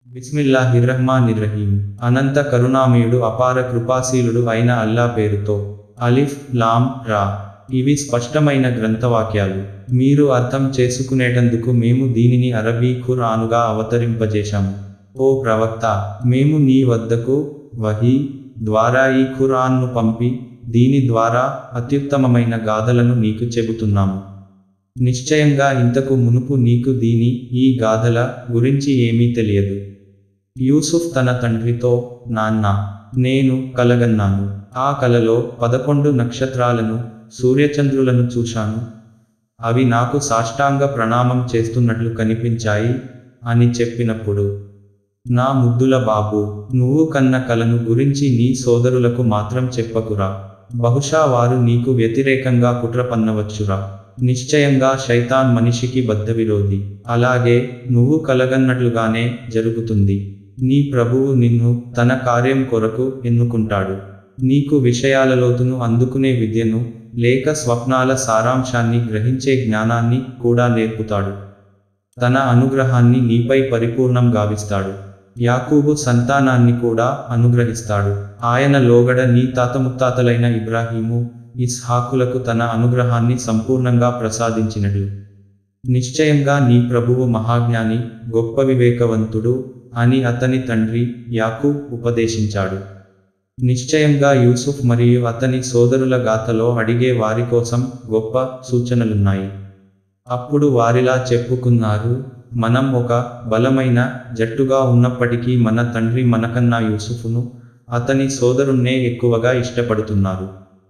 బిస్మిల్లాహిర్రహ్మానిర్రహీం అనంత కరుణామయుడు అపార కృపాశీలుడు అయిన అల్లా పేరుతో అలిఫ్ లాం రా ఇవి స్పష్టమైన గ్రంథవాక్యాలు మీరు అర్థం చేసుకునేటందుకు మేము దీనిని అరబీ ఖురానుగా అవతరింపజేశాము ఓ ప్రవక్త మేము నీ వద్దకు వహీ ద్వారా ఈ ఖురాన్ను పంపి దీని ద్వారా అత్యుత్తమమైన గాథలను నీకు చెబుతున్నాము నిశ్చయంగా ఇంతకు మునుపు నీకు దీని ఈ గాథల గురించి ఏమీ తెలియదు యూసుఫ్ తన తండ్రితో నాన్న నేను కలగన్నాను ఆ కలలో పదకొండు నక్షత్రాలను సూర్యచంద్రులను చూశాను అవి నాకు సాష్టాంగ ప్రణామం చేస్తున్నట్లు కనిపించాయి అని చెప్పినప్పుడు నా ముద్దుల బాబు నువ్వు కన్న కలను గురించి నీ సోదరులకు మాత్రం చెప్పకురా బహుశా వారు నీకు వ్యతిరేకంగా కుట్ర పన్నవచ్చురా నిశ్చయంగా శైతాన్ మనిషికి బద్ధవిరోధి అలాగే నువ్వు కలగన్నట్లుగానే జరుగుతుంది నీ ప్రభువు నిన్ను తన కార్యం కొరకు ఎన్నుకుంటాడు నీకు విషయాలలోతును అందుకునే విద్యను లేక స్వప్నాల సారాంశాన్ని గ్రహించే జ్ఞానాన్ని కూడా నేర్పుతాడు తన అనుగ్రహాన్ని నీపై పరిపూర్ణం గావిస్తాడు యాకూబు సంతానాన్ని కూడా అనుగ్రహిస్తాడు ఆయన లోగడ నీ తాత ముత్తాతలైన ఇబ్రాహీము ఇస్హాకులకు తన అనుగ్రహాన్ని సంపూర్ణంగా ప్రసాదించినట్లు నిశ్చయంగా నీ ప్రభువు మహాజ్ఞాని గొప్ప వివేకవంతుడు అని అతని తండ్రి యాకూబ్ ఉపదేశించాడు నిశ్చయంగా యూసుఫ్ మరియు అతని సోదరుల గాథలో అడిగే వారి కోసం గొప్ప సూచనలున్నాయి అప్పుడు వారిలా చెప్పుకున్నారు మనం ఒక బలమైన జట్టుగా ఉన్నప్పటికీ మన తండ్రి మనకన్నా యూసుఫును అతని సోదరుణ్ణే ఎక్కువగా ఇష్టపడుతున్నారు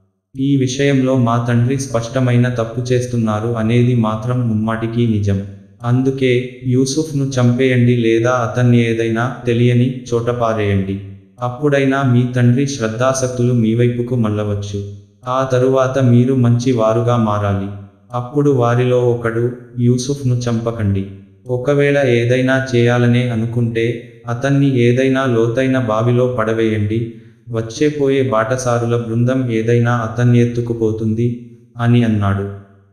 ఈ విషయంలో మా తండ్రి స్పష్టమైన తప్పు చేస్తున్నారు అనేది మాత్రం ముమ్మాటికి నిజం అందుకే యూసుఫ్ను చంపేయండి లేదా అతన్ని ఏదైనా తెలియని చోట పారేయండి అప్పుడైనా మీ తండ్రి శ్రద్ధాసక్తులు మీ వైపుకు మళ్ళవచ్చు ఆ తరువాత మీరు మంచి వారుగా మారాలి అప్పుడు వారిలో ఒకడు యూసుఫ్ను చంపకండి ఒకవేళ ఏదైనా చేయాలనే అనుకుంటే అతన్ని ఏదైనా లోతైన బావిలో పడవేయండి వచ్చేపోయే బాటసారుల బృందం ఏదైనా అతన్ని ఎత్తుకుపోతుంది అని అన్నాడు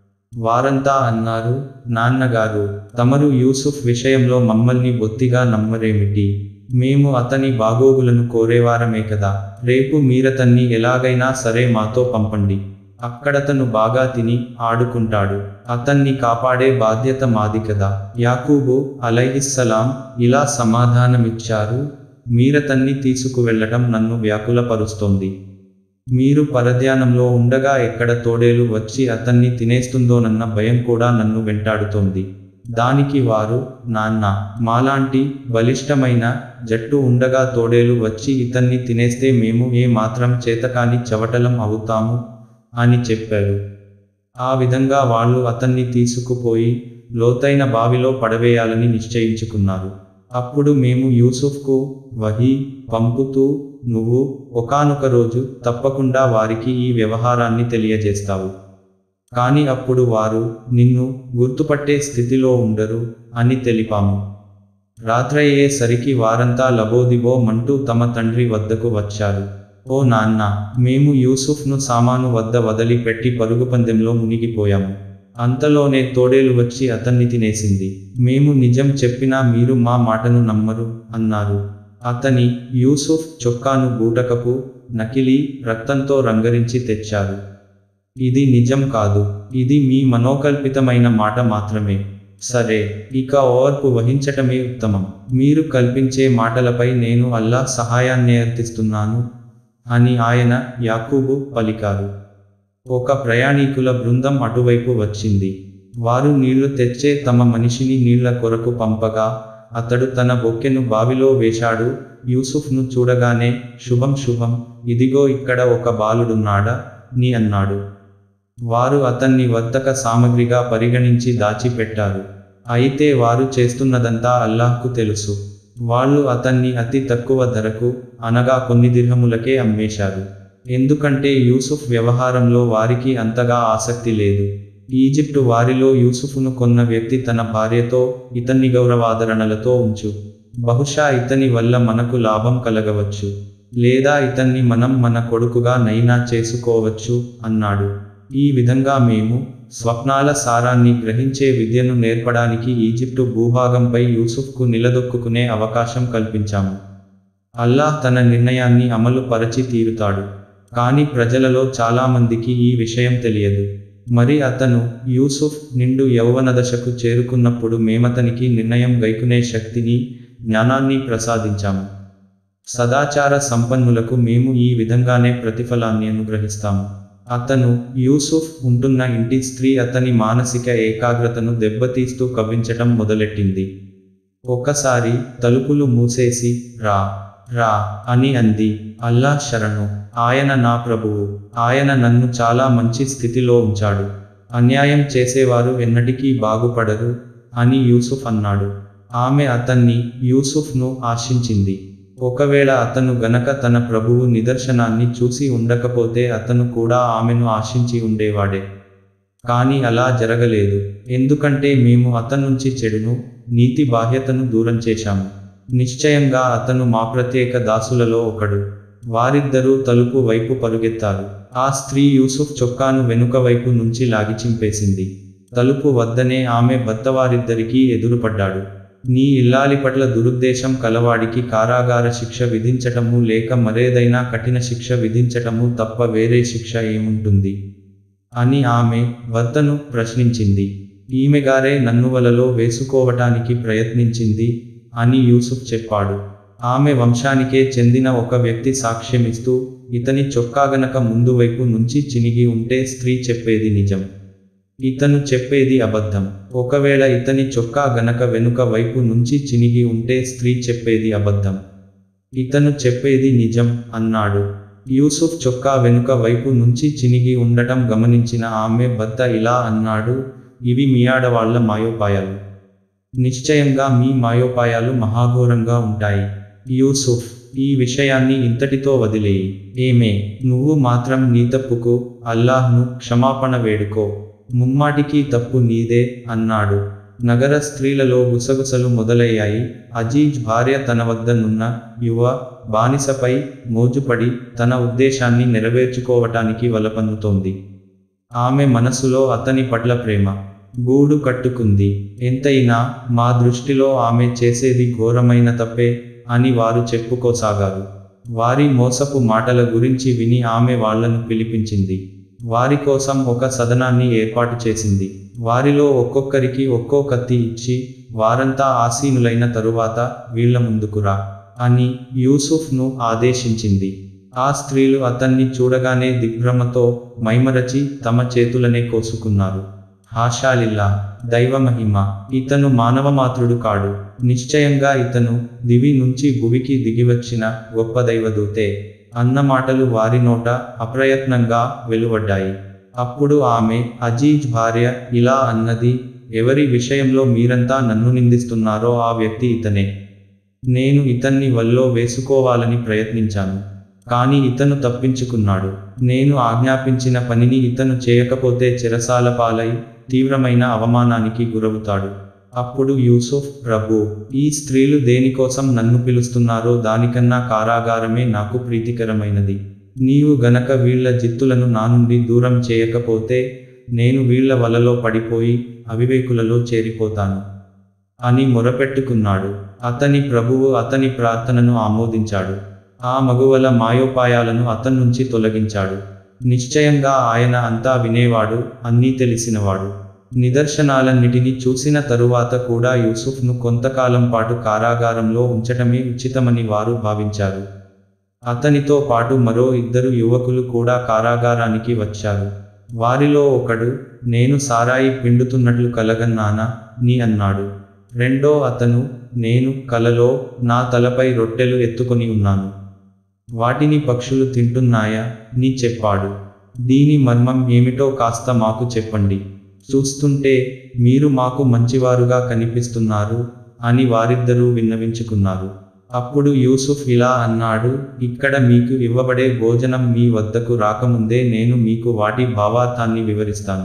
వారంతా అన్నారు నాన్నగారు తమరు యూసుఫ్ విషయంలో మమ్మల్ని బొత్తిగా నమ్మరేమిటి మేము అతని బాగోగులను కోరేవారమే కదా రేపు మీరతన్ని ఎలాగైనా సరే మాతో పంపండి అక్కడతను బాగా తిని ఆడుకుంటాడు అతన్ని కాపాడే బాధ్యత మాది కదా యాకూబు అలైహిస్సలాం ఇలా సమాధానమిచ్చారు మీరతన్ని తీసుకువెళ్లటం నన్ను వ్యాకులపరుస్తోంది మీరు పరధ్యానంలో ఉండగా ఎక్కడ తోడేలు వచ్చి అతన్ని తినేస్తుందోనన్న భయం కూడా నన్ను వెంటాడుతోంది దానికి వారు నాన్న మాలాంటి బలిష్టమైన జట్టు ఉండగా తోడేలు వచ్చి ఇతన్ని తినేస్తే మేము ఏ మాత్రం చేతకాని చవటలం అవుతాము అని చెప్పారు ఆ విధంగా వాళ్ళు అతన్ని తీసుకుపోయి లోతైన బావిలో పడవేయాలని నిశ్చయించుకున్నారు అప్పుడు మేము యూసుఫ్కు వహీ పంపుతూ నువ్వు ఒకానొక రోజు తప్పకుండా వారికి ఈ వ్యవహారాన్ని తెలియజేస్తావు కాని అప్పుడు వారు నిన్ను గుర్తుపట్టే స్థితిలో ఉండరు అని తెలిపాము రాత్రయ్యేసరికి వారంతా లబోదిబో మంటూ తమ తండ్రి వద్దకు వచ్చారు ఓ నాన్న మేము యూసుఫ్ను సామాను వద్ద వదిలిపెట్టి పరుగుపందెంలో మునిగిపోయాము అంతలోనే తోడేలు వచ్చి అతన్ని తినేసింది మేము నిజం చెప్పినా మీరు మా మాటను నమ్మరు అన్నారు అతని యూసుఫ్ చొక్కాను బూటకపు నకిలీ రక్తంతో రంగరించి తెచ్చారు ఇది నిజం కాదు ఇది మీ మనోకల్పితమైన మాట మాత్రమే సరే ఇక ఓర్పు వహించటమే ఉత్తమం మీరు కల్పించే మాటలపై నేను అల్లా సహాయాన్ని అర్థిస్తున్నాను అని ఆయన యాకూబు పలికారు ఒక ప్రయాణీకుల బృందం అటువైపు వచ్చింది వారు నీళ్లు తెచ్చే తమ మనిషిని నీళ్ల కొరకు పంపగా అతడు తన బొక్కెను బావిలో వేశాడు యూసుఫ్ను చూడగానే శుభం శుభం ఇదిగో ఇక్కడ ఒక బాలుడున్నాడా ని అన్నాడు వారు అతన్ని వర్తక సామగ్రిగా పరిగణించి దాచిపెట్టారు అయితే వారు చేస్తున్నదంతా అల్లాహ్కు తెలుసు వాళ్ళు అతన్ని అతి తక్కువ ధరకు అనగా కొన్ని దిర్హములకే అమ్మేశారు ఎందుకంటే యూసుఫ్ వ్యవహారంలో వారికి అంతగా ఆసక్తి లేదు ఈజిప్టు వారిలో యూసుఫును కొన్న వ్యక్తి తన భార్యతో ఇతన్ని గౌరవాదరణలతో ఉంచు బహుశా ఇతని వల్ల మనకు లాభం కలగవచ్చు లేదా ఇతన్ని మనం మన కొడుకుగా నైనా చేసుకోవచ్చు అన్నాడు ఈ విధంగా మేము స్వప్నాల సారాన్ని గ్రహించే విద్యను నేర్పడానికి ఈజిప్టు భూభాగంపై యూసుఫ్కు నిలదొక్కుకునే అవకాశం కల్పించాము అల్లాహ్ తన నిర్ణయాన్ని అమలు పరచి తీరుతాడు కానీ ప్రజలలో చాలామందికి ఈ విషయం తెలియదు మరి అతను యూసుఫ్ నిండు యౌవనదశకు చేరుకున్నప్పుడు మేమతనికి నిర్ణయం గైకునే శక్తిని జ్ఞానాన్ని ప్రసాదించాము సదాచార సంపన్నులకు మేము ఈ విధంగానే ప్రతిఫలాన్ని అనుగ్రహిస్తాము అతను యూసుఫ్ ఉంటున్న ఇంటి స్త్రీ అతని మానసిక ఏకాగ్రతను దెబ్బతీస్తూ కవ్వించటం మొదలెట్టింది ఒకసారి తలుపులు మూసేసి రా రా అని అంది అల్లా శరణు ఆయన నా ప్రభువు ఆయన నన్ను చాలా మంచి స్థితిలో ఉంచాడు అన్యాయం చేసేవారు ఎన్నటికీ బాగుపడరు అని యూసుఫ్ అన్నాడు ఆమె అతన్ని యూసుఫ్ను ఆశించింది ఒకవేళ అతను గనక తన ప్రభువు నిదర్శనాన్ని చూసి ఉండకపోతే అతను కూడా ఆమెను ఆశించి ఉండేవాడే కానీ అలా జరగలేదు ఎందుకంటే మేము అతనుంచి చెడును నీతి బాహ్యతను దూరం చేశాము నిశ్చయంగా అతను మా ప్రత్యేక దాసులలో ఒకడు వారిద్దరూ తలుపు వైపు పరుగెత్తారు ఆ స్త్రీ యూసుఫ్ చొక్కాను వెనుక వైపు నుంచి లాగి చింపేసింది తలుపు వద్దనే ఆమె భర్తవారిద్దరికీ ఎదురుపడ్డాడు నీ ఇల్లాలి పట్ల దురుద్దేశం కలవాడికి కారాగార శిక్ష విధించటము లేక మరేదైనా కఠిన శిక్ష విధించటము తప్ప వేరే శిక్ష ఏముంటుంది అని ఆమె భర్తను ప్రశ్నించింది ఈమెగారే నన్ను వలలో వేసుకోవటానికి ప్రయత్నించింది అని యూసుఫ్ చెప్పాడు ఆమె వంశానికే చెందిన ఒక వ్యక్తి సాక్ష్యమిస్తూ ఇతని చొక్కాగనక ముందు వైపు నుంచి చినిగి ఉంటే స్త్రీ చెప్పేది నిజం ఇతను చెప్పేది అబద్ధం ఒకవేళ ఇతని చొక్కా గనక వెనుక వైపు నుంచి చినిగి ఉంటే స్త్రీ చెప్పేది అబద్ధం ఇతను చెప్పేది నిజం అన్నాడు యూసుఫ్ చొక్కా వెనుక వైపు నుంచి చినిగి ఉండటం గమనించిన ఆమె భర్త ఇలా అన్నాడు ఇవి మీ ఆడవాళ్ల మాయోపాయాలు నిశ్చయంగా మీ మాయోపాయాలు మహాఘోరంగా ఉంటాయి యూసుఫ్ ఈ విషయాన్ని ఇంతటితో వదిలేయి ఏమే నువ్వు మాత్రం నీ తప్పుకు అల్లాహ్ను క్షమాపణ వేడుకో ముమ్మాటికి తప్పు నీదే అన్నాడు నగర స్త్రీలలో గుసగుసలు మొదలయ్యాయి అజీజ్ భార్య తన వద్ద నున్న యువ బానిసపై మోజుపడి తన ఉద్దేశాన్ని నెరవేర్చుకోవటానికి వలపన్నుతోంది ఆమె మనసులో అతని పట్ల ప్రేమ గూడు కట్టుకుంది ఎంతైనా మా దృష్టిలో ఆమె చేసేది ఘోరమైన తప్పే అని వారు చెప్పుకోసాగారు వారి మోసపు మాటల గురించి విని ఆమె వాళ్లను పిలిపించింది వారి కోసం ఒక సదనాన్ని ఏర్పాటు చేసింది వారిలో ఒక్కొక్కరికి ఒక్కో కత్తి ఇచ్చి వారంతా ఆసీనులైన తరువాత వీళ్ల ముందుకురా అని యూసుఫ్ను ఆదేశించింది ఆ స్త్రీలు అతన్ని చూడగానే దిగ్భ్రమతో మైమరచి తమ చేతులనే కోసుకున్నారు హాషాలిల్లా దైవమహిమ ఇతను మానవమాతృడు కాడు నిశ్చయంగా ఇతను దివి నుంచి భువికి దిగివచ్చిన గొప్ప దైవదూతే అన్న మాటలు వారి నోట అప్రయత్నంగా వెలువడ్డాయి అప్పుడు ఆమె అజీజ్ భార్య ఇలా అన్నది ఎవరి విషయంలో మీరంతా నన్ను నిందిస్తున్నారో ఆ వ్యక్తి ఇతనే నేను ఇతన్ని వల్లో వేసుకోవాలని ప్రయత్నించాను కానీ ఇతను తప్పించుకున్నాడు నేను ఆజ్ఞాపించిన పనిని ఇతను చేయకపోతే చెరసాల పాలై తీవ్రమైన అవమానానికి గురవుతాడు అప్పుడు యూసుఫ్ ప్రభు ఈ స్త్రీలు దేనికోసం నన్ను పిలుస్తున్నారో దానికన్నా కారాగారమే నాకు ప్రీతికరమైనది నీవు గనక వీళ్ల జిత్తులను నా నుండి దూరం చేయకపోతే నేను వీళ్ల వలలో పడిపోయి అవివేకులలో చేరిపోతాను అని మొరపెట్టుకున్నాడు అతని ప్రభువు అతని ప్రార్థనను ఆమోదించాడు ఆ మగువల మాయోపాయాలను అతన్నుంచి తొలగించాడు నిశ్చయంగా ఆయన అంతా వినేవాడు అన్నీ తెలిసినవాడు నిదర్శనాలన్నిటినీ చూసిన తరువాత కూడా యూసుఫ్ను కొంతకాలం పాటు కారాగారంలో ఉంచటమే ఉచితమని వారు భావించారు అతనితో పాటు మరో ఇద్దరు యువకులు కూడా కారాగారానికి వచ్చారు వారిలో ఒకడు నేను సారాయి పిండుతున్నట్లు కలగన్నానా నీ అన్నాడు రెండో అతను నేను కలలో నా తలపై రొట్టెలు ఎత్తుకొని ఉన్నాను వాటిని పక్షులు తింటున్నాయా నీ చెప్పాడు దీని మర్మం ఏమిటో కాస్త మాకు చెప్పండి చూస్తుంటే మీరు మాకు మంచివారుగా కనిపిస్తున్నారు అని వారిద్దరూ విన్నవించుకున్నారు అప్పుడు యూసుఫ్ ఇలా అన్నాడు ఇక్కడ మీకు ఇవ్వబడే భోజనం మీ వద్దకు రాకముందే నేను మీకు వాటి భావార్థాన్ని వివరిస్తాను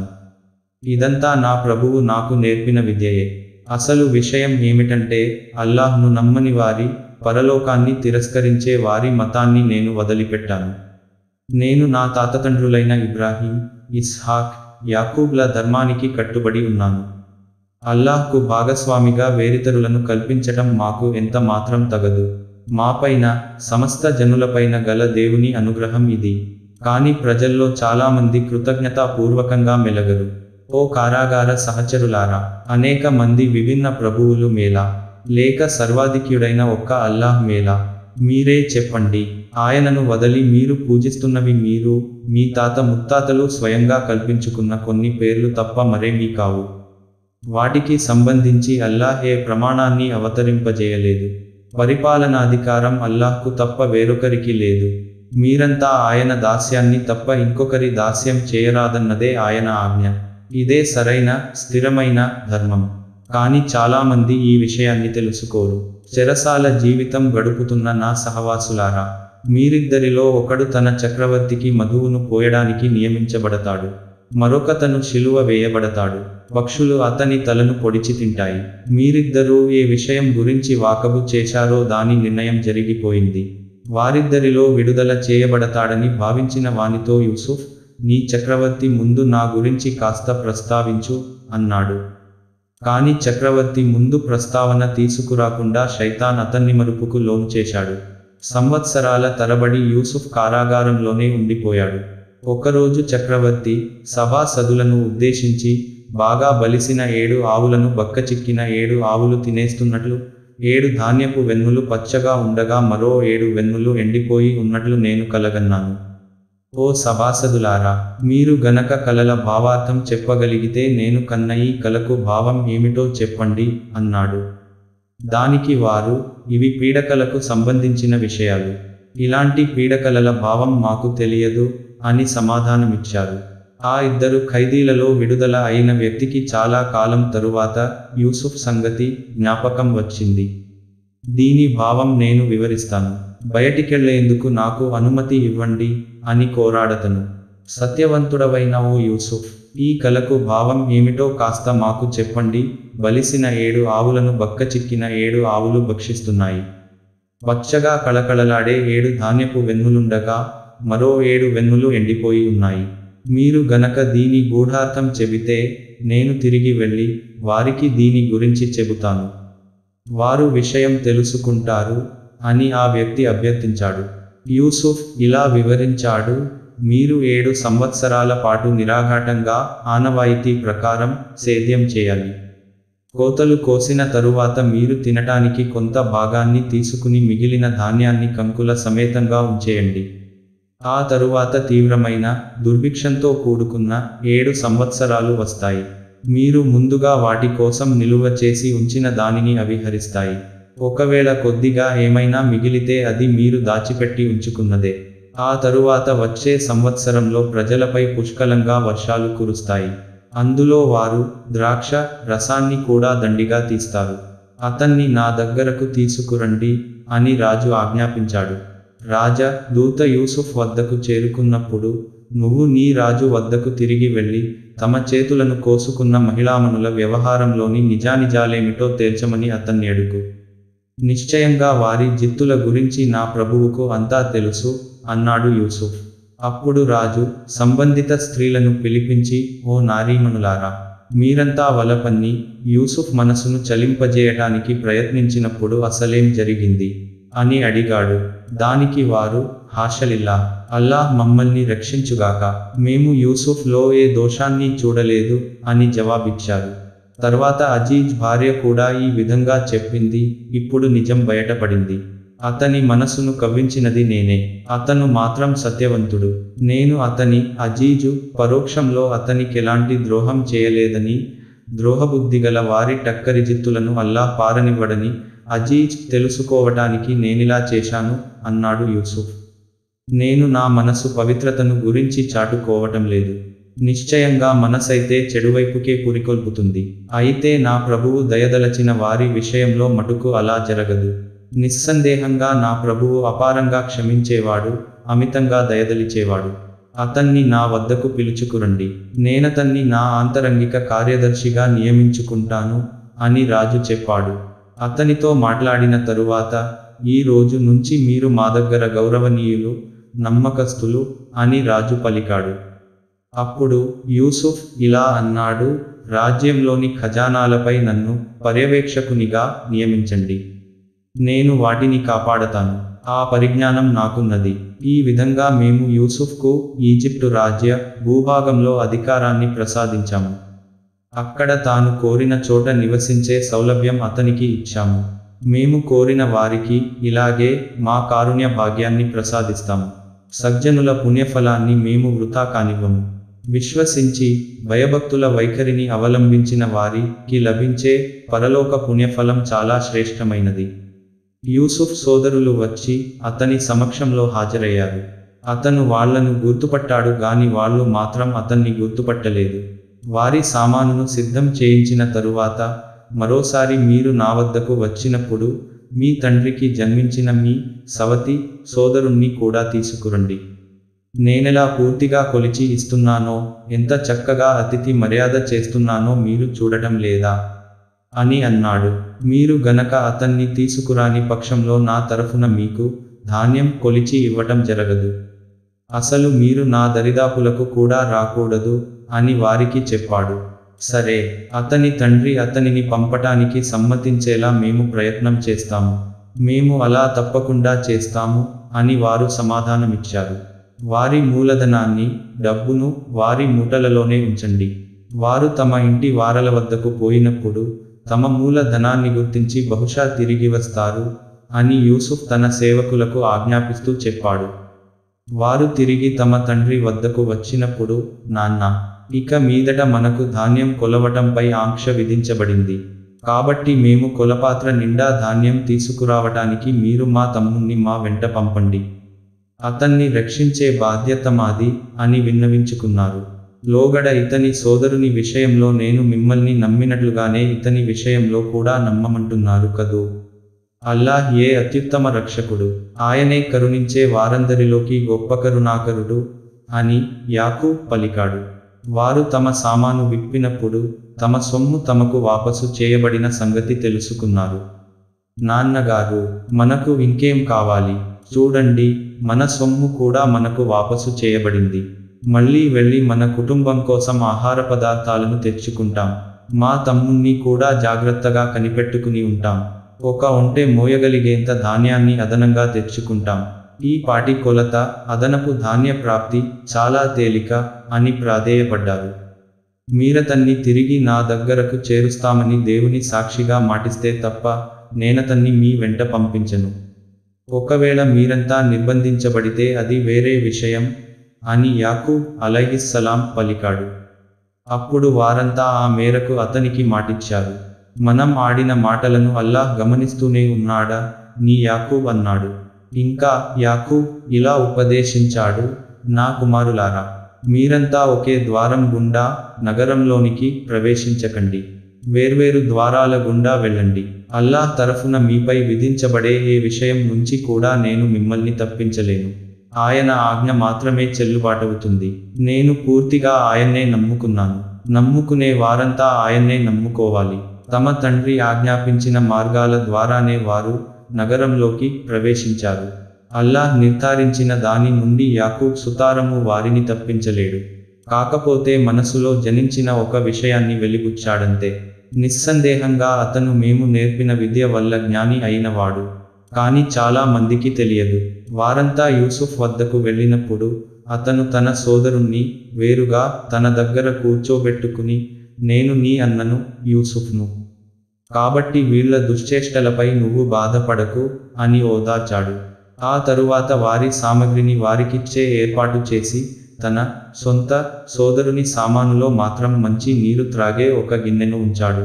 ఇదంతా నా ప్రభువు నాకు నేర్పిన విద్యయే అసలు విషయం ఏమిటంటే అల్లాహ్ను నమ్మని వారి పరలోకాన్ని తిరస్కరించే వారి మతాన్ని నేను వదిలిపెట్టాను నేను నా తాతతండ్రులైన ఇబ్రాహీం ఇస్హాక్ యాకూబ్ల ధర్మానికి కట్టుబడి ఉన్నాను అల్లాహ్కు భాగస్వామిగా వేరితరులను కల్పించటం మాకు ఎంత మాత్రం తగదు మాపైన సమస్త జనులపైన గల దేవుని అనుగ్రహం ఇది కాని ప్రజల్లో చాలామంది కృతజ్ఞతాపూర్వకంగా మెలగరు ఓ కారాగార సహచరులారా అనేక మంది విభిన్న ప్రభువులు మేలా లేక సర్వాధిక్యుడైన ఒక్క అల్లాహ్ మేలా మీరే చెప్పండి ఆయనను వదలి మీరు పూజిస్తున్నవి మీరు మీ తాత ముత్తాతలు స్వయంగా కల్పించుకున్న కొన్ని పేర్లు తప్ప మరేమీ కావు వాటికి సంబంధించి అల్లాహ్ ఏ ప్రమాణాన్ని అవతరింపజేయలేదు పరిపాలనాధికారం అల్లాహ్కు తప్ప వేరొకరికి లేదు మీరంతా ఆయన దాస్యాన్ని తప్ప ఇంకొకరి దాస్యం చేయరాదన్నదే ఆయన ఆజ్ఞ ఇదే సరైన స్థిరమైన ధర్మం కానీ చాలామంది ఈ విషయాన్ని తెలుసుకోరు చెరసాల జీవితం గడుపుతున్న నా సహవాసులారా మీరిద్దరిలో ఒకడు తన చక్రవర్తికి మధువును పోయడానికి నియమించబడతాడు మరొకతను శిలువ వేయబడతాడు పక్షులు అతని తలను పొడిచి తింటాయి మీరిద్దరూ ఏ విషయం గురించి వాకబు చేశారో దాని నిర్ణయం జరిగిపోయింది వారిద్దరిలో విడుదల చేయబడతాడని భావించిన వానితో యూసుఫ్ నీ చక్రవర్తి ముందు నా గురించి కాస్త ప్రస్తావించు అన్నాడు కాని చక్రవర్తి ముందు ప్రస్తావన తీసుకురాకుండా శైతాన్ అతన్ని మరుపుకు లోను చేశాడు సంవత్సరాల తరబడి యూసుఫ్ కారాగారంలోనే ఉండిపోయాడు ఒకరోజు చక్రవర్తి సభాసదులను ఉద్దేశించి బాగా బలిసిన ఏడు ఆవులను బక్కచిక్కిన ఏడు ఆవులు తినేస్తున్నట్లు ఏడు ధాన్యపు వెన్నులు పచ్చగా ఉండగా మరో ఏడు వెన్నులు ఎండిపోయి ఉన్నట్లు నేను కలగన్నాను ఓ సభాసదులారా మీరు గనక కలల భావార్థం చెప్పగలిగితే నేను కన్న ఈ కలకు భావం ఏమిటో చెప్పండి అన్నాడు దానికి వారు ఇవి పీడకలకు సంబంధించిన విషయాలు ఇలాంటి పీడకలల భావం మాకు తెలియదు అని సమాధానమిచ్చారు ఆ ఇద్దరు ఖైదీలలో విడుదల అయిన వ్యక్తికి చాలా కాలం తరువాత యూసుఫ్ సంగతి జ్ఞాపకం వచ్చింది దీని భావం నేను వివరిస్తాను బయటికెళ్లేందుకు నాకు అనుమతి ఇవ్వండి అని కోరాడతను సత్యవంతుడవైన ఓ యూసుఫ్ ఈ కలకు భావం ఏమిటో కాస్త మాకు చెప్పండి బలిసిన ఏడు ఆవులను బక్కచిక్కిన ఏడు ఆవులు భక్షిస్తున్నాయి పచ్చగా కళకళలాడే ఏడు ధాన్యపు వెన్నులుండగా మరో ఏడు వెన్నులు ఎండిపోయి ఉన్నాయి మీరు గనక దీని గూఢార్థం చెబితే నేను తిరిగి వెళ్ళి వారికి దీని గురించి చెబుతాను వారు విషయం తెలుసుకుంటారు అని ఆ వ్యక్తి అభ్యర్థించాడు యూసుఫ్ ఇలా వివరించాడు మీరు ఏడు సంవత్సరాల పాటు నిరాఘాటంగా ఆనవాయితీ ప్రకారం సేద్యం చేయాలి కోతలు కోసిన తరువాత మీరు తినటానికి కొంత భాగాన్ని తీసుకుని మిగిలిన ధాన్యాన్ని కంకుల సమేతంగా ఉంచేయండి ఆ తరువాత తీవ్రమైన దుర్భిక్షంతో కూడుకున్న ఏడు సంవత్సరాలు వస్తాయి మీరు ముందుగా వాటి కోసం నిలువ చేసి ఉంచిన దానిని అవి హరిస్తాయి ఒకవేళ కొద్దిగా ఏమైనా మిగిలితే అది మీరు దాచిపెట్టి ఉంచుకున్నదే ఆ తరువాత వచ్చే సంవత్సరంలో ప్రజలపై పుష్కలంగా వర్షాలు కురుస్తాయి అందులో వారు ద్రాక్ష రసాన్ని కూడా దండిగా తీస్తారు అతన్ని నా దగ్గరకు తీసుకురండి అని రాజు ఆజ్ఞాపించాడు రాజా దూత యూసుఫ్ వద్దకు చేరుకున్నప్పుడు నువ్వు నీ రాజు వద్దకు తిరిగి వెళ్ళి తమ చేతులను కోసుకున్న మహిళామణుల వ్యవహారంలోని నిజానిజాలేమిటో తేల్చమని అతన్ని అడుగు నిశ్చయంగా వారి జిత్తుల గురించి నా ప్రభువుకు అంతా తెలుసు అన్నాడు యూసుఫ్ అప్పుడు రాజు సంబంధిత స్త్రీలను పిలిపించి ఓ నారీమణులారా మీరంతా వలపన్ని యూసుఫ్ మనసును చలింపజేయటానికి ప్రయత్నించినప్పుడు అసలేం జరిగింది అని అడిగాడు దానికి వారు హాషలిల్లా అల్లాహ్ మమ్మల్ని రక్షించుగాక మేము యూసుఫ్లో ఏ దోషాన్ని చూడలేదు అని జవాబిచ్చారు తర్వాత అజీజ్ భార్య కూడా ఈ విధంగా చెప్పింది ఇప్పుడు నిజం బయటపడింది అతని మనసును కవ్వించినది నేనే అతను మాత్రం సత్యవంతుడు నేను అతని అజీజు పరోక్షంలో అతనికెలాంటి ద్రోహం చేయలేదని ద్రోహబుద్ధిగల వారి టక్కరిజిత్తులను అల్లాహ్ పారనివ్వడని అజీజ్ తెలుసుకోవటానికి నేనిలా చేశాను అన్నాడు యూసుఫ్ నేను నా మనసు పవిత్రతను గురించి చాటుకోవటం లేదు నిశ్చయంగా మనసైతే చెడువైపుకే పురికొల్పుతుంది అయితే నా ప్రభువు దయదలచిన వారి విషయంలో మటుకు అలా జరగదు నిస్సందేహంగా నా ప్రభువు అపారంగా క్షమించేవాడు అమితంగా దయదలిచేవాడు అతన్ని నా వద్దకు పిలుచుకురండి నేనతన్ని నా ఆంతరంగిక కార్యదర్శిగా నియమించుకుంటాను అని రాజు చెప్పాడు అతనితో మాట్లాడిన తరువాత ఈ రోజు నుంచి మీరు మా దగ్గర గౌరవనీయులు నమ్మకస్తులు అని రాజు పలికాడు అప్పుడు యూసుఫ్ ఇలా అన్నాడు రాజ్యంలోని ఖజానాలపై నన్ను పర్యవేక్షకునిగా నియమించండి నేను వాటిని కాపాడతాను ఆ పరిజ్ఞానం నాకున్నది ఈ విధంగా మేము యూసుఫ్కు ఈజిప్టు రాజ్య భూభాగంలో అధికారాన్ని ప్రసాదించాము అక్కడ తాను కోరిన చోట నివసించే సౌలభ్యం అతనికి ఇచ్చాము మేము కోరిన వారికి ఇలాగే మా కారుణ్య భాగ్యాన్ని ప్రసాదిస్తాము సజ్జనుల పుణ్యఫలాన్ని మేము వృథా కానివ్వము విశ్వసించి భయభక్తుల వైఖరిని అవలంబించిన వారికి లభించే పరలోక పుణ్యఫలం చాలా శ్రేష్టమైనది యూసుఫ్ సోదరులు వచ్చి అతని సమక్షంలో హాజరయ్యారు అతను వాళ్లను గుర్తుపట్టాడు గాని వాళ్ళు మాత్రం అతన్ని గుర్తుపట్టలేదు వారి సామానును సిద్ధం చేయించిన తరువాత మరోసారి మీరు నా వద్దకు వచ్చినప్పుడు మీ తండ్రికి జన్మించిన మీ సవతి సోదరుణ్ణి కూడా తీసుకురండి నేనెలా పూర్తిగా కొలిచి ఇస్తున్నానో ఎంత చక్కగా అతిథి మర్యాద చేస్తున్నానో మీరు చూడటం లేదా అని అన్నాడు మీరు గనక అతన్ని తీసుకురాని పక్షంలో నా తరఫున మీకు ధాన్యం కొలిచి ఇవ్వటం జరగదు అసలు మీరు నా దరిదాపులకు కూడా రాకూడదు అని వారికి చెప్పాడు సరే అతని తండ్రి అతనిని పంపటానికి సమ్మతించేలా మేము ప్రయత్నం చేస్తాము మేము అలా తప్పకుండా చేస్తాము అని వారు సమాధానమిచ్చారు వారి మూలధనాన్ని డబ్బును వారి మూటలలోనే ఉంచండి వారు తమ ఇంటి వారల వద్దకు పోయినప్పుడు తమ మూలధనాన్ని గుర్తించి బహుశా తిరిగి వస్తారు అని యూసుఫ్ తన సేవకులకు ఆజ్ఞాపిస్తూ చెప్పాడు వారు తిరిగి తమ తండ్రి వద్దకు వచ్చినప్పుడు నాన్న ఇక మీదట మనకు ధాన్యం కొలవటంపై ఆంక్ష విధించబడింది కాబట్టి మేము కొలపాత్ర నిండా ధాన్యం తీసుకురావటానికి మీరు మా తమ్ముణ్ణి మా వెంట పంపండి అతన్ని రక్షించే బాధ్యత మాది అని విన్నవించుకున్నారు లోగడ ఇతని సోదరుని విషయంలో నేను మిమ్మల్ని నమ్మినట్లుగానే ఇతని విషయంలో కూడా నమ్మమంటున్నారు కదూ అల్లాహ్ ఏ అత్యుత్తమ రక్షకుడు ఆయనే కరుణించే వారందరిలోకి గొప్ప కరుణాకరుడు అని యాకు పలికాడు వారు తమ సామాను విప్పినప్పుడు తమ సొమ్ము తమకు వాపసు చేయబడిన సంగతి తెలుసుకున్నారు నాన్నగారు మనకు ఇంకేం కావాలి చూడండి మన సొమ్ము కూడా మనకు వాపసు చేయబడింది మళ్ళీ వెళ్ళి మన కుటుంబం కోసం ఆహార పదార్థాలను తెచ్చుకుంటాం మా తమ్ముణ్ణి కూడా జాగ్రత్తగా కనిపెట్టుకుని ఉంటాం ఒక ఒంటె మోయగలిగేంత ధాన్యాన్ని అదనంగా తెచ్చుకుంటాం ఈ పాటి కొలత అదనపు ధాన్య ప్రాప్తి చాలా తేలిక అని ప్రాధేయపడ్డారు మీరతన్ని తిరిగి నా దగ్గరకు చేరుస్తామని దేవుని సాక్షిగా మాటిస్తే తప్ప నేనతన్ని మీ వెంట పంపించను ఒకవేళ మీరంతా నిర్బంధించబడితే అది వేరే విషయం అని యాకూబ్ అలైహిస్సలాం పలికాడు అప్పుడు వారంతా ఆ మేరకు అతనికి మాటిచ్చారు మనం ఆడిన మాటలను అల్లాహ్ గమనిస్తూనే ఉన్నాడా నీ యాకూబ్ అన్నాడు ఇంకా యాకూబ్ ఇలా ఉపదేశించాడు నా కుమారులారా మీరంతా ఒకే ద్వారం గుండా నగరంలోనికి ప్రవేశించకండి వేర్వేరు ద్వారాల గుండా వెళ్ళండి అల్లాహ్ తరఫున మీపై విధించబడే ఏ విషయం నుంచి కూడా నేను మిమ్మల్ని తప్పించలేను ఆయన ఆజ్ఞ మాత్రమే చెల్లుబాటవుతుంది నేను పూర్తిగా ఆయన్నే నమ్ముకున్నాను నమ్ముకునే వారంతా ఆయన్నే నమ్ముకోవాలి తమ తండ్రి ఆజ్ఞాపించిన మార్గాల ద్వారానే వారు నగరంలోకి ప్రవేశించారు అల్లాహ్ నిర్ధారించిన దాని నుండి యాకూబ్ సుతారము వారిని తప్పించలేడు కాకపోతే మనసులో జనించిన ఒక విషయాన్ని వెలిబుచ్చాడంతే నిస్సందేహంగా అతను మేము నేర్పిన విద్య వల్ల జ్ఞాని అయినవాడు కానీ చాలా మందికి తెలియదు వారంతా యూసుఫ్ వద్దకు వెళ్ళినప్పుడు అతను తన సోదరుణ్ణి వేరుగా తన దగ్గర కూర్చోబెట్టుకుని నేను నీ అన్నను యూసుఫ్ను కాబట్టి వీళ్ల దుశ్చేష్టలపై నువ్వు బాధపడకు అని ఓదార్చాడు ఆ తరువాత వారి సామగ్రిని వారికిచ్చే ఏర్పాటు చేసి తన సొంత సోదరుని సామానులో మాత్రం మంచి నీరు త్రాగే ఒక గిన్నెను ఉంచాడు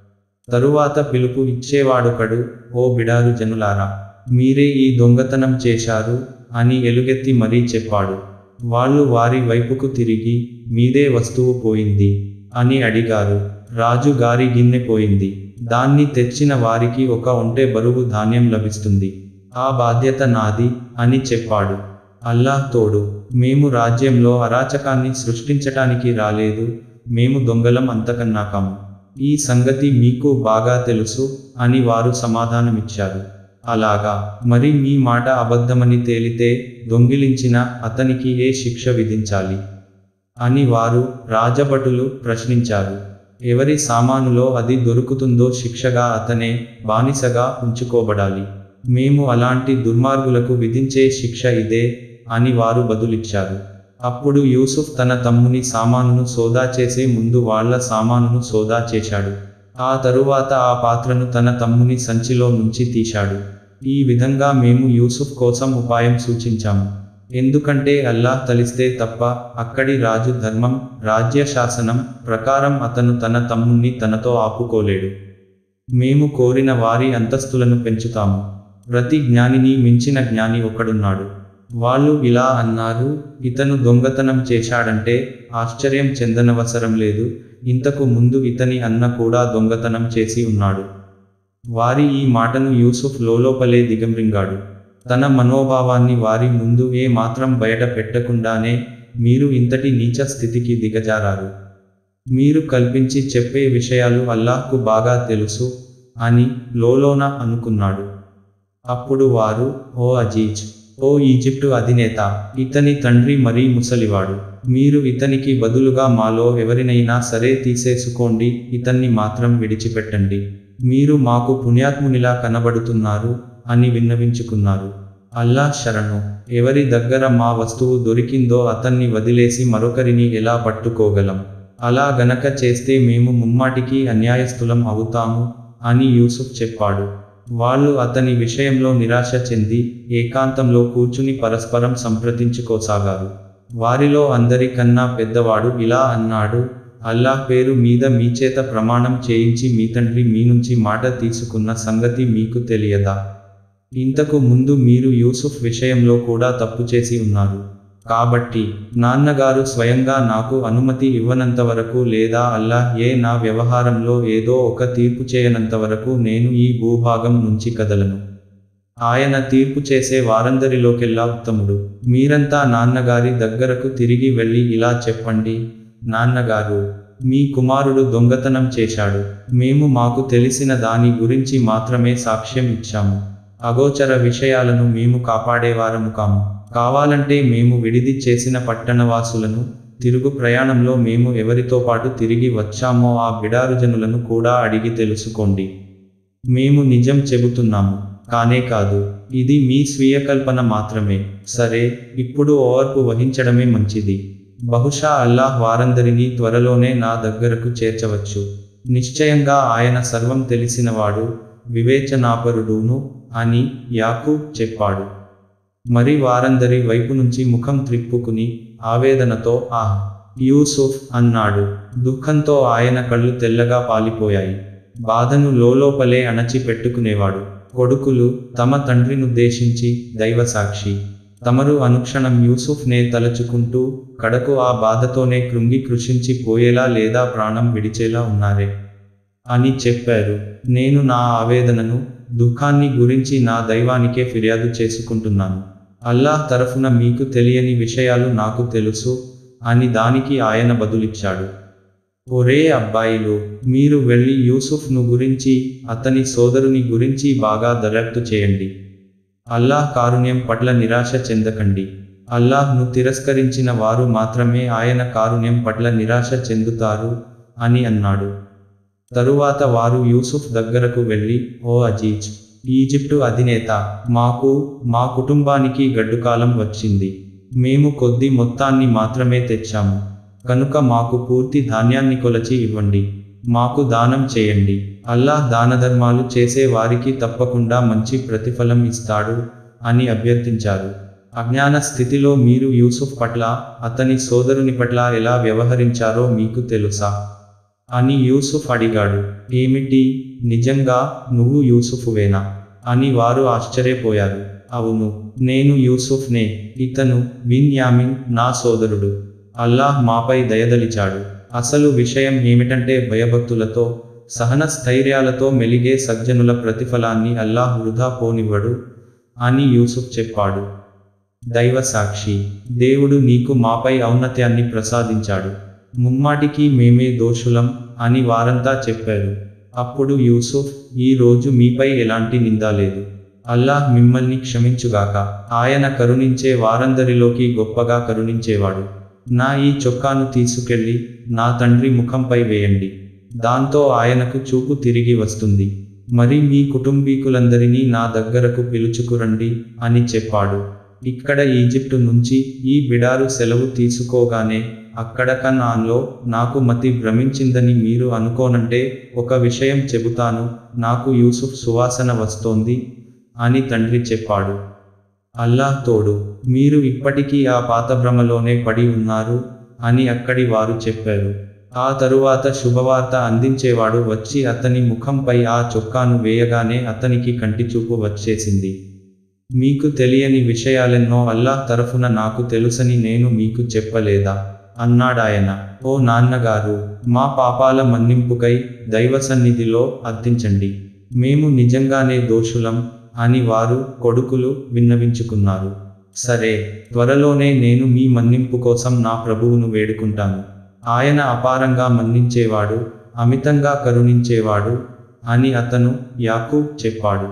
తరువాత పిలుపు ఇచ్చేవాడొకడు ఓ బిడారు జనులారా మీరే ఈ దొంగతనం చేశారు అని ఎలుగెత్తి మరీ చెప్పాడు వాళ్ళు వారి వైపుకు తిరిగి మీదే వస్తువు పోయింది అని అడిగారు రాజు గారి గిన్నె పోయింది దాన్ని తెచ్చిన వారికి ఒక ఒంటె బరువు ధాన్యం లభిస్తుంది ఆ బాధ్యత నాది అని చెప్పాడు అల్లాహ్ తోడు మేము రాజ్యంలో అరాచకాన్ని సృష్టించటానికి రాలేదు మేము దొంగలం అంతకన్నా కాము ఈ సంగతి మీకు బాగా తెలుసు అని వారు సమాధానమిచ్చారు అలాగా మరి మీ మాట అబద్ధమని తేలితే దొంగిలించిన అతనికి ఏ శిక్ష విధించాలి అని వారు రాజభటులు ప్రశ్నించారు ఎవరి సామానులో అది దొరుకుతుందో శిక్షగా అతనే బానిసగా ఉంచుకోబడాలి మేము అలాంటి దుర్మార్గులకు విధించే శిక్ష ఇదే అని వారు బదులిచ్చారు అప్పుడు యూసుఫ్ తన తమ్ముని సామానును సోదా చేసే ముందు వాళ్ళ సామానును సోదా చేశాడు ఆ తరువాత ఆ పాత్రను తన తమ్ముని సంచిలో నుంచి తీశాడు ఈ విధంగా మేము యూసుఫ్ కోసం ఉపాయం సూచించాము ఎందుకంటే అల్లాహ్ తలిస్తే తప్ప అక్కడి రాజు ధర్మం రాజ్య శాసనం ప్రకారం అతను తన తమ్ముణ్ణి తనతో ఆపుకోలేడు మేము కోరిన వారి అంతస్తులను పెంచుతాము ప్రతి జ్ఞానిని మించిన జ్ఞాని ఒకడున్నాడు వాళ్ళు ఇలా అన్నారు ఇతను దొంగతనం చేశాడంటే ఆశ్చర్యం చెందనవసరం లేదు ఇంతకు ముందు ఇతని అన్న కూడా దొంగతనం చేసి ఉన్నాడు వారి ఈ మాటను యూసుఫ్ లోలోపలే దిగంరింగాడు తన మనోభావాన్ని వారి ముందు ఏ మాత్రం బయట పెట్టకుండానే మీరు ఇంతటి నీచ స్థితికి దిగజారారు మీరు కల్పించి చెప్పే విషయాలు అల్లాహ్కు బాగా తెలుసు అని లోలోన అనుకున్నాడు అప్పుడు వారు ఓ అజీజ్ ఓ ఈజిప్టు అధినేత ఇతని తండ్రి మరీ ముసలివాడు మీరు ఇతనికి బదులుగా మాలో ఎవరినైనా సరే తీసేసుకోండి ఇతన్ని మాత్రం విడిచిపెట్టండి మీరు మాకు పుణ్యాత్మునిలా కనబడుతున్నారు అని విన్నవించుకున్నారు అల్లా శరణు ఎవరి దగ్గర మా వస్తువు దొరికిందో అతన్ని వదిలేసి మరొకరిని ఎలా పట్టుకోగలం అలా గనక చేస్తే మేము ముమ్మాటికి అన్యాయస్థులం అవుతాము అని యూసుఫ్ చెప్పాడు వాళ్ళు అతని విషయంలో నిరాశ చెంది ఏకాంతంలో కూర్చుని పరస్పరం సంప్రదించుకోసాగారు వారిలో అందరికన్నా పెద్దవాడు ఇలా అన్నాడు అల్లాహ్ పేరు మీద మీ చేత ప్రమాణం చేయించి మీ తండ్రి మీ నుంచి మాట తీసుకున్న సంగతి మీకు తెలియదా ఇంతకు ముందు మీరు యూసుఫ్ విషయంలో కూడా తప్పు చేసి ఉన్నారు కాబట్టి నాన్నగారు స్వయంగా నాకు అనుమతి ఇవ్వనంత వరకు లేదా అల్లాహ్ ఏ నా వ్యవహారంలో ఏదో ఒక తీర్పు చేయనంత వరకు నేను ఈ భూభాగం నుంచి కదలను ఆయన తీర్పు చేసే వారందరిలోకెల్లా ఉత్తముడు మీరంతా నాన్నగారి దగ్గరకు తిరిగి వెళ్ళి ఇలా చెప్పండి నాన్నగారు మీ కుమారుడు దొంగతనం చేశాడు మేము మాకు తెలిసిన దాని గురించి మాత్రమే సాక్ష్యం ఇచ్చాము అగోచర విషయాలను మేము కాపాడేవారము కాము కావాలంటే మేము విడిది చేసిన పట్టణవాసులను తిరుగు ప్రయాణంలో మేము ఎవరితో పాటు తిరిగి వచ్చామో ఆ బిడారుజనులను కూడా అడిగి తెలుసుకోండి మేము నిజం చెబుతున్నాము కానే కాదు ఇది మీ స్వీయ కల్పన మాత్రమే సరే ఇప్పుడు ఓర్పు వహించడమే మంచిది బహుశా అల్లాహ్ వారందరినీ త్వరలోనే నా దగ్గరకు చేర్చవచ్చు నిశ్చయంగా ఆయన సర్వం తెలిసినవాడు వివేచనాపరుడును అని యాకూబ్ చెప్పాడు మరి వారందరి వైపు నుంచి ముఖం త్రిప్పుకుని ఆవేదనతో ఆహ్ యూసుఫ్ అన్నాడు దుఃఖంతో ఆయన కళ్ళు తెల్లగా పాలిపోయాయి బాధను లోలోపలే అణచి పెట్టుకునేవాడు కొడుకులు తమ తండ్రినుద్దేశించి దైవసాక్షి తమరు అనుక్షణం యూసుఫ్నే తలచుకుంటూ కడకు ఆ బాధతోనే కృంగి కృషించి పోయేలా లేదా ప్రాణం విడిచేలా ఉన్నారే అని చెప్పారు నేను నా ఆవేదనను దుఃఖాన్ని గురించి నా దైవానికే ఫిర్యాదు చేసుకుంటున్నాను అల్లాహ్ తరఫున మీకు తెలియని విషయాలు నాకు తెలుసు అని దానికి ఆయన బదులిచ్చాడు ఒరే అబ్బాయిలు మీరు వెళ్ళి యూసుఫ్ను గురించి అతని సోదరుని గురించి బాగా దర్యాప్తు చేయండి అల్లాహ్ కారుణ్యం పట్ల నిరాశ చెందకండి అల్లాహ్ను తిరస్కరించిన వారు మాత్రమే ఆయన కారుణ్యం పట్ల నిరాశ చెందుతారు అని అన్నాడు తరువాత వారు యూసుఫ్ దగ్గరకు వెళ్ళి ఓ అజీజ్ ఈజిప్టు అధినేత మాకు మా కుటుంబానికి గడ్డుకాలం వచ్చింది మేము కొద్ది మొత్తాన్ని మాత్రమే తెచ్చాము కనుక మాకు పూర్తి ధాన్యాన్ని కొలచి ఇవ్వండి మాకు దానం చేయండి అల్లాహ్ దానధర్మాలు చేసే వారికి తప్పకుండా మంచి ప్రతిఫలం ఇస్తాడు అని అభ్యర్థించారు అజ్ఞాన స్థితిలో మీరు యూసుఫ్ పట్ల అతని సోదరుని పట్ల ఎలా వ్యవహరించారో మీకు తెలుసా అని యూసుఫ్ అడిగాడు ఏమిటి నిజంగా నువ్వు యూసుఫువేనా అని వారు ఆశ్చర్యపోయారు అవును నేను యూసుఫ్నే ఇతను బిన్యామిన్ నా సోదరుడు అల్లాహ్ మాపై దయదలిచాడు అసలు విషయం ఏమిటంటే భయభక్తులతో సహన స్థైర్యాలతో మెలిగే సజ్జనుల ప్రతిఫలాన్ని అల్లాహ్ వృధా పోనివ్వడు అని యూసుఫ్ చెప్పాడు దైవ సాక్షి దేవుడు నీకు మాపై ఔన్నత్యాన్ని ప్రసాదించాడు ముమ్మాటికి మేమే దోషులం అని వారంతా చెప్పారు అప్పుడు యూసుఫ్ ఈ రోజు మీపై ఎలాంటి నింద లేదు అల్లాహ్ మిమ్మల్ని క్షమించుగాక ఆయన కరుణించే వారందరిలోకి గొప్పగా కరుణించేవాడు నా ఈ చొక్కాను తీసుకెళ్ళి నా తండ్రి ముఖంపై వేయండి దాంతో ఆయనకు చూపు తిరిగి వస్తుంది మరి మీ కుటుంబీకులందరినీ నా దగ్గరకు పిలుచుకురండి అని చెప్పాడు ఇక్కడ ఈజిప్టు నుంచి ఈ బిడారు సెలవు తీసుకోగానే అక్కడ కన్నాన్లో నాకు మతి భ్రమించిందని మీరు అనుకోనంటే ఒక విషయం చెబుతాను నాకు యూసుఫ్ సువాసన వస్తోంది అని తండ్రి చెప్పాడు అల్లాహ్ తోడు మీరు ఇప్పటికీ ఆ పాత భ్రమలోనే పడి ఉన్నారు అని అక్కడి వారు చెప్పారు ఆ తరువాత శుభవార్త అందించేవాడు వచ్చి అతని ముఖంపై ఆ చొక్కాను వేయగానే అతనికి కంటిచూపు వచ్చేసింది మీకు తెలియని విషయాలెన్నో అల్లాహ్ తరఫున నాకు తెలుసని నేను మీకు చెప్పలేదా అన్నాడాయన ఓ నాన్నగారు మా పాపాల మన్నింపుకై దైవ సన్నిధిలో అర్థించండి మేము నిజంగానే దోషులం అని వారు కొడుకులు విన్నవించుకున్నారు సరే త్వరలోనే నేను మీ మన్నింపు కోసం నా ప్రభువును వేడుకుంటాను ఆయన అపారంగా మన్నించేవాడు అమితంగా కరుణించేవాడు అని అతను యాకూబ్ చెప్పాడు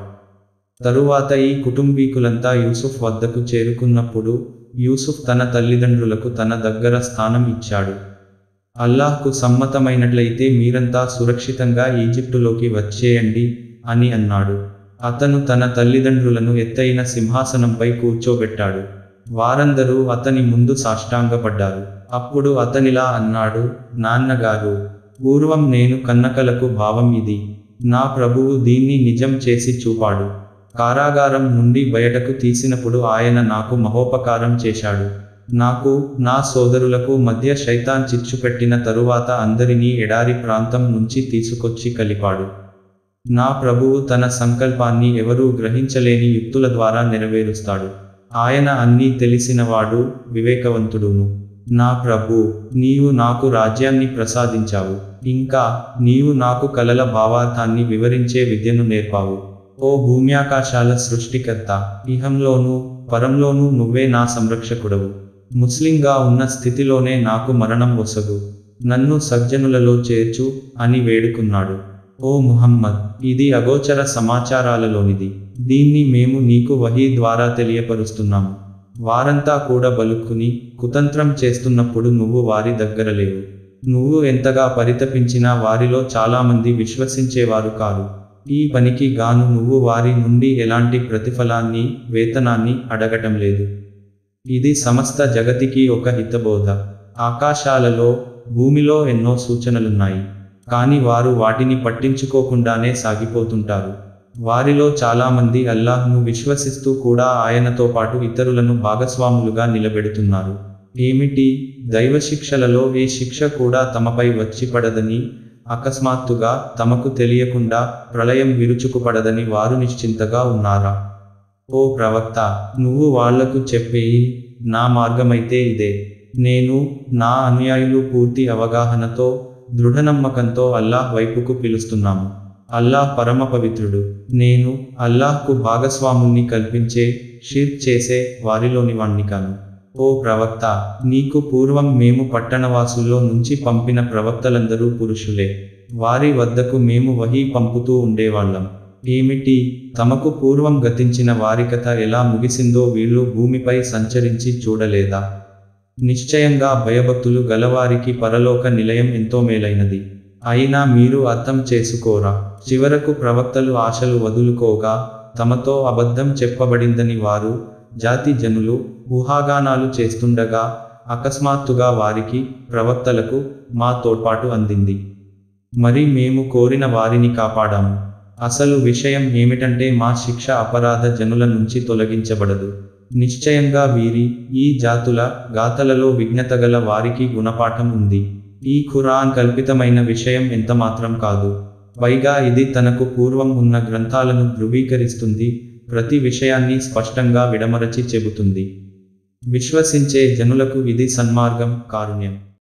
తరువాత ఈ కుటుంబీకులంతా యూసుఫ్ వద్దకు చేరుకున్నప్పుడు యూసుఫ్ తన తల్లిదండ్రులకు తన దగ్గర స్థానం ఇచ్చాడు అల్లాహ్కు సమ్మతమైనట్లయితే మీరంతా సురక్షితంగా ఈజిప్టులోకి వచ్చేయండి అని అన్నాడు అతను తన తల్లిదండ్రులను ఎత్తైన సింహాసనంపై కూర్చోబెట్టాడు వారందరూ అతని ముందు సాష్టాంగపడ్డారు అప్పుడు అతనిలా అన్నాడు నాన్నగారు పూర్వం నేను కన్నకలకు భావం ఇది నా ప్రభువు దీన్ని నిజం చేసి చూపాడు కారాగారం నుండి బయటకు తీసినప్పుడు ఆయన నాకు మహోపకారం చేశాడు నాకు నా సోదరులకు మధ్య శైతాన్ చిచ్చుపెట్టిన తరువాత అందరినీ ఎడారి ప్రాంతం నుంచి తీసుకొచ్చి కలిపాడు నా ప్రభువు తన సంకల్పాన్ని ఎవరూ గ్రహించలేని యుక్తుల ద్వారా నెరవేరుస్తాడు ఆయన అన్నీ తెలిసినవాడు వివేకవంతుడును నా ప్రభు నీవు నాకు రాజ్యాన్ని ప్రసాదించావు ఇంకా నీవు నాకు కలల భావార్థాన్ని వివరించే విద్యను నేర్పావు ఓ భూమ్యాకాశాల సృష్టికర్త ఇహంలోనూ పరంలోనూ నువ్వే నా సంరక్షకుడవు ముస్లింగా ఉన్న స్థితిలోనే నాకు మరణం వసగు నన్ను సజ్జనులలో చేర్చు అని వేడుకున్నాడు ఓ ముహమ్మద్ ఇది అగోచర సమాచారాలలోనిది దీన్ని మేము నీకు వహీ ద్వారా తెలియపరుస్తున్నాము వారంతా కూడా బలుక్కుని కుతంత్రం చేస్తున్నప్పుడు నువ్వు వారి దగ్గర లేవు నువ్వు ఎంతగా పరితపించినా వారిలో చాలామంది విశ్వసించేవారు కారు ఈ పనికి గాను నువ్వు వారి నుండి ఎలాంటి ప్రతిఫలాన్ని వేతనాన్ని అడగటం లేదు ఇది సమస్త జగతికి ఒక హితబోధ ఆకాశాలలో భూమిలో ఎన్నో సూచనలున్నాయి కానీ వారు వాటిని పట్టించుకోకుండానే సాగిపోతుంటారు వారిలో చాలామంది అల్లాహ్ను విశ్వసిస్తూ కూడా ఆయనతో పాటు ఇతరులను భాగస్వాములుగా నిలబెడుతున్నారు ఏమిటి దైవశిక్షలలో ఏ శిక్ష కూడా తమపై వచ్చి పడదని అకస్మాత్తుగా తమకు తెలియకుండా ప్రళయం విరుచుకుపడదని వారు నిశ్చింతగా ఉన్నారా ఓ ప్రవక్త నువ్వు వాళ్లకు చెప్పేయి నా మార్గమైతే ఇదే నేను నా అనుయాయులు పూర్తి అవగాహనతో దృఢనమ్మకంతో అల్లాహ్ వైపుకు పిలుస్తున్నాము అల్లాహ్ పరమ పవిత్రుడు నేను అల్లాహ్కు భాగస్వాముల్ని కల్పించే షిర్క్ చేసే వారిలోని వాణ్ణి కాను ఓ ప్రవక్త నీకు పూర్వం మేము పట్టణవాసుల్లో నుంచి పంపిన ప్రవక్తలందరూ పురుషులే వారి వద్దకు మేము వహీ పంపుతూ ఉండేవాళ్ళం ఏమిటి తమకు పూర్వం గతించిన వారి కథ ఎలా ముగిసిందో వీళ్ళు భూమిపై సంచరించి చూడలేదా నిశ్చయంగా భయభక్తులు గలవారికి పరలోక నిలయం ఎంతో మేలైనది అయినా మీరు అర్థం చేసుకోరా చివరకు ప్రవక్తలు ఆశలు వదులుకోగా తమతో అబద్ధం చెప్పబడిందని వారు జాతి జనులు ఊహాగానాలు చేస్తుండగా అకస్మాత్తుగా వారికి ప్రవక్తలకు మా తోడ్పాటు అందింది మరి మేము కోరిన వారిని కాపాడాము అసలు విషయం ఏమిటంటే మా శిక్ష అపరాధ జనుల నుంచి తొలగించబడదు నిశ్చయంగా వీరి ఈ జాతుల గాథలలో విఘ్నతగల వారికి గుణపాఠం ఉంది ఈ ఖురాన్ కల్పితమైన విషయం ఎంతమాత్రం కాదు పైగా ఇది తనకు పూర్వం ఉన్న గ్రంథాలను ధృవీకరిస్తుంది ప్రతి విషయాన్ని స్పష్టంగా విడమరచి చెబుతుంది విశ్వసించే జనులకు ఇది సన్మార్గం కారుణ్యం